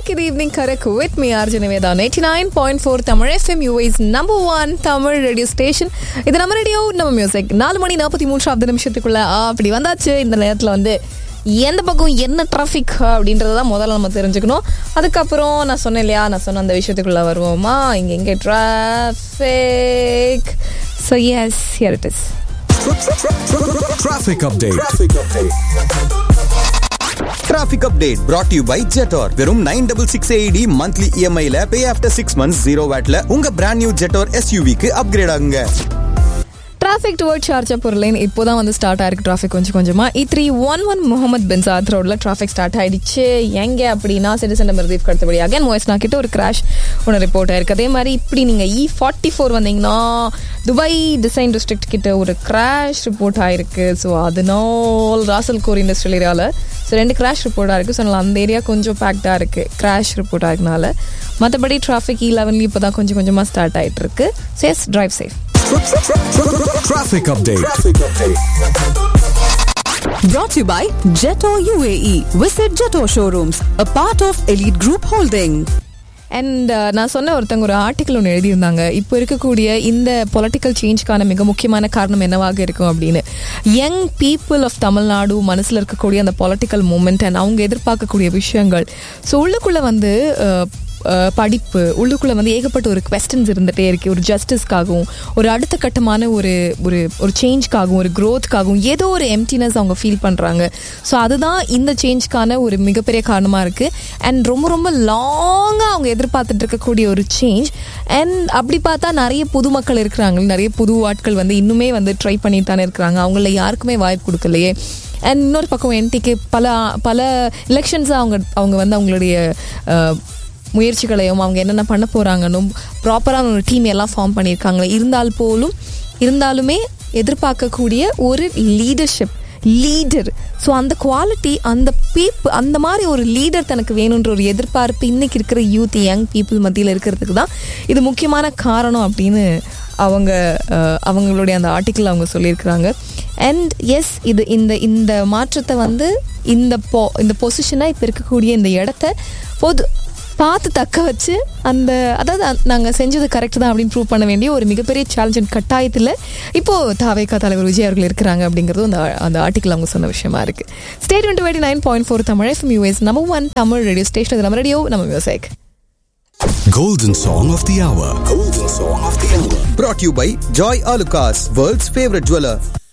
Back இது evening correct with me RJ Nivetha eighty nine point four Tamil FM US number one Tamil radio station இது நம்ம radio நம்ம music நாலு மணி நாற்பத்தி மூன்றாவது நிமிஷத்துக்குள்ள ஆ, அப்படி வந்தாச்சு இந்த நேரத்தில் வந்து எந்த பக்கம் என்ன டிராஃபிக் அப்படின்றத தான் முதல்ல நம்ம தெரிஞ்சுக்கணும் அதுக்கப்புறம் நான் சொன்னேன் இல்லையா நான் சொன்ன அந்த விஷயத்துக்குள்ள வருவோமா இங்கே எங்கே traffic so yes here it is Traffic update. Traffic update brought to you by Jetor வெறும் nine double six AED monthly இஎம்ஐல pay after six months zero வேட்ல உங்க பிராண்ட் நியூ ஜெட்டோர் எஸ்யூவிக்கு அப்கிரேட் ஆகுங்க டிராஃபிக் டுவர்ட் ஷார்ஜாப்பூர் lane இப்போ தான் வந்து ஸ்டார்ட் ஆயிருக்கு டிராஃபிக் கொஞ்சம் கொஞ்சமாக E three one one Mohammed bin Saad ரோடில் டிராஃபிக் ஸ்டார்ட் ஆயிடுச்சு எங்கே அப்படின்னா சிட்டிசன் மிர்தீப் அடுத்தபடி அகைன் மோயஸ்னா கிட்ட ஒரு கிராஷ் ஒன்று ரிப்போர்ட் ஆயிருக்கு அதே மாதிரி இப்படி நீங்கள் இ ஃபார்ட்டி ஃபோர் வந்தீங்கன்னா துபாய் டிசைன் டிஸ்ட்ரிக்ட் கிட்ட ஒரு கிராஷ் ரிப்போர்ட் ஆயிருக்கு ஸோ அதனால் ராசல் கோர் இண்டஸ்ட்ரியல் ஏரியாவில் ஸோ ரெண்டு கிராஷ் ரிப்போர்ட் ஆயிருக்கு ஸோ அதனால அந்த ஏரியா கொஞ்சம் பேக்டாக இருக்குது கிராஷ் ரிப்போர்ட் ஆயிருக்கனால மற்றபடி டிராஃபிக் இ லெவன்லேயும் இப்போ தான் கொஞ்சம் கொஞ்சமாக ஸ்டார்ட் ஆயிட்டு இருக்கு சேஸ் drive safe Traffic update. Brought to you by Jeto UAE. Visit Jeto showrooms, a part of Elite Group Holding. And நான் சொன்ன ஒருத்தங்க ஒரு ஆர்டிக்கல் ஒன்று எழுதியிருந்தாங்க இப்போ இருக்கக்கூடிய இந்த பொலிட்டிக்கல் சேஞ்ச்க்கான மிக முக்கியமான காரணம் என்னவாக இருக்கும் அப்படின்னு யங் பீப்புள் ஆஃப் தமிழ்நாடு மனசில் இருக்கக்கூடிய அந்த பொலிட்டிக்கல் மூமெண்ட் அண்ட் அவங்க எதிர்பார்க்கக்கூடிய விஷயங்கள் ஸோ உள்ளுக்குள்ளே வந்து அஹ், அஹ், படிப்பு உள்ளுக்குள்ளே வந்து ஏகப்பட்ட ஒரு கொஸ்டின்ஸ் இருந்துகிட்டே இருக்கு ஒரு ஜஸ்டிஸ்க்காகவும் ஒரு அடுத்த கட்டமான ஒரு ஒரு ஒரு சேஞ்ச்க்காகவும் ஒரு க்ரோத்க்காகவும் ஏதோ ஒரு எம்டினஸ் அவங்க ஃபீல் பண்ணுறாங்க ஸோ அதுதான் இந்த சேஞ்ச்க்கான ஒரு மிகப்பெரிய காரணமாக இருக்குது அண்ட் ரொம்ப ரொம்ப லாங்காக அவங்க எதிர்பார்த்துட்டு இருக்கக்கூடிய ஒரு சேஞ்ச் அண்ட் அப்படி பார்த்தா நிறைய புது மக்கள் இருக்கிறாங்க நிறைய புது ஆட்கள் வந்து இன்னுமே வந்து ட்ரை பண்ணிட்டு தானே இருக்கிறாங்க அவங்கள யாருக்குமே வாய்ப்பு கொடுக்கலையே அண்ட் இன்னொரு பக்கம் என்டிக்கு பல பல எலெக்ஷன்ஸை அவங்க அவங்க வந்து அவங்களுடைய அஹ், முயற்சிகளையும் அவங்க என்னென்ன பண்ண போகிறாங்கன்னு ப்ராப்பரான ஒரு டீம் எல்லாம் ஃபார்ம் பண்ணியிருக்காங்க இருந்தால் போலும் இருந்தாலுமே எதிர்பார்க்கக்கூடிய ஒரு லீடர்ஷிப் லீடர் ஸோ அந்த குவாலிட்டி அந்த பீப் அந்த மாதிரி ஒரு லீடர் தனக்கு வேணுன்ற ஒரு எதிர்பார்ப்பு இன்னைக்கு இருக்கிற யூத் யங் பீப்புள் மத்தியில் இருக்கிறதுக்கு தான் இது முக்கியமான காரணம் அப்படின்னு அவங்க அஹ், அவங்களுடைய அந்த ஆர்டிக்கிள் அவங்க சொல்லியிருக்கிறாங்க அண்ட் எஸ் இது இந்த இந்த மாற்றத்தை வந்து இந்த பொ இந்த பொசிஷனாக இப்போ இருக்கக்கூடிய இந்த இடத்த பொது பார்த்து தக்க வச்சு அந்த அதாவது நாங்கள் செஞ்சது கரெக்ட் தான் அப்படின்னு ப்ரூவ் பண்ண வேண்டிய ஒரு மிகப்பெரிய சேலஞ்சின் கட்டாயத்தில் இப்போது தாவேக்கா தலைவர் விஜய் அவர்கள் இருக்கிறாங்க அப்படிங்கிறது அந்த அந்த ஆர்டிக்கல் அவங்க சொன்ன விஷயமா இருக்கு state twenty nine point four Tamil FM US number one Tamil radio station இது நம்ம ரேடியோ நம்ம music Golden Song of the Hour. Golden Song of the Hour. brought to you by Joy Alucas world's favourite jeweller